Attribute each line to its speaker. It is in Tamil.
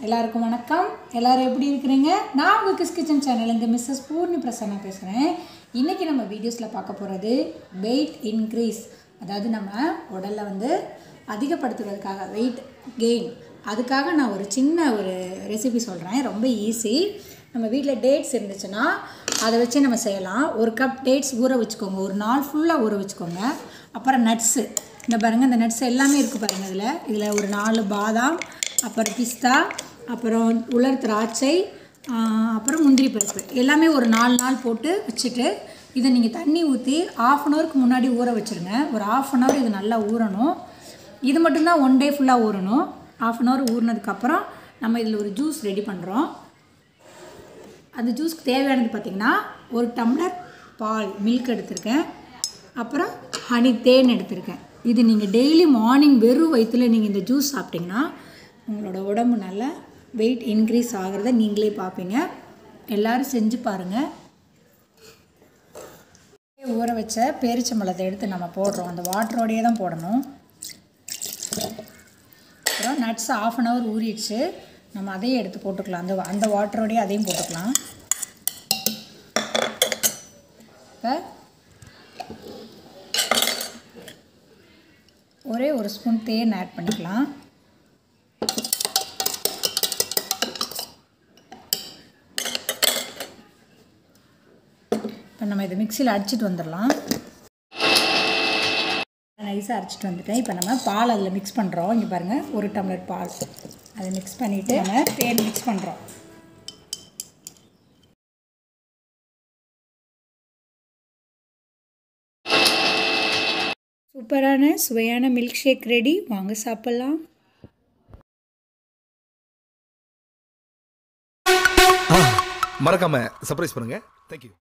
Speaker 1: எல்லாருக்கும் வணக்கம் எல்லாரும் எப்படி இருக்கிறீங்க நான் உங்கள் கிஸ் கிச்சன் சேனல்லேருந்து மிஸ்ஸஸ் பூர்ணி பிரசன்னா பேசுகிறேன் இன்றைக்கி நம்ம வீடியோஸில் பார்க்க போகிறது வெயிட் இன்க்ரீஸ் அதாவது நம்ம உடலில் வந்து அதிகப்படுத்துறதுக்காக வெயிட் கெயின் அதுக்காக நான் ஒரு சின்ன ஒரு ரெசிபி சொல்கிறேன் ரொம்ப ஈஸி நம்ம வீட்டில் டேட்ஸ் இருந்துச்சுன்னா அதை வச்சு நம்ம செய்யலாம் ஒரு கப் டேட்ஸ் ஊற வச்சுக்கோங்க ஒரு நாள் ஃபுல்லாக ஊற வச்சுக்கோங்க அப்புறம் நட்ஸு இந்த பாருங்கள் இந்த நட்ஸ் எல்லாமே இருக்குது பாருங்கள் இதில் இதில் ஒரு நாலு பாதாம் அப்புறம் பிஸ்தா அப்புறம் உலர் திராட்சை ஆஹ், அப்புறம் முந்திரி பருப்பு எல்லாமே ஒரு நாலு நாள் போட்டு வச்சுட்டு இதை நீங்கள் தண்ணி ஊற்றி ஆஃப் அன் ஹவருக்கு முன்னாடி ஊற வச்சுருங்க ஒரு ஆஃப் அன் ஹவர் இது நல்லா ஊறணும் இது மட்டும்தான் ஒன் டே ஃபுல்லாக ஊறணும் ஆஃப் அன் ஹவர் ஊறினதுக்கப்புறம் நம்ம இதில் ஒரு ஜூஸ் ரெடி பண்ணுறோம் அந்த ஜூஸ்க்கு தேவையானது பார்த்திங்கன்னா ஒரு டம்ளர் பால் மில்க் எடுத்திருக்கேன் அப்புறம் ஹனி தேன் எடுத்திருக்கேன் இது நீங்கள் டெய்லி மார்னிங் வெறும் வயிற்றில் நீங்கள் இந்த ஜூஸ் சாப்பிட்டிங்கன்னா உங்களோட உடம்பு நல்லா வெயிட் இன்க்ரீஸ் ஆகிறத நீங்களே பார்ப்பீங்க எல்லோரும் செஞ்சு பாருங்கள் ஊற வச்ச பேரிச்சம்பழத்தை எடுத்து நம்ம போடுறோம் அந்த வாட்டரோடையே தான் போடணும் அப்புறம் நட்ஸ் ஆஃப் அன் ஹவர் ஊறிடுச்சு நம்ம அதையும் எடுத்து போட்டுக்கலாம் அந்த அந்த வாட்டரோடையே அதையும் போட்டுக்கலாம் இப்போ ஒரே ஒரு ஸ்பூன் தேன் ஆட் பண்ணிக்கலாம் இப்போ நம்ம இதை மிக்சியில் அடிச்சிட்டு வந்துடலாம் நைஸாக அரைச்சிட்டு வந்துட்டேன் இப்போ நம்ம பால் அதில் மிக்ஸ் பண்ணுறோம் இங்கே பாருங்கள் ஒரு டம்ளர் பால் அதை மிக்ஸ் பண்ணிவிட்டு நம்ம தேன் மிக்ஸ் பண்ணுறோம் சூப்பரான சுவையான மில்க் ஷேக் ரெடி வாங்க சாப்பிட்லாம்
Speaker 2: மறக்காம சர்ப்ரைஸ் பண்ணுங்க தேங்க்யூ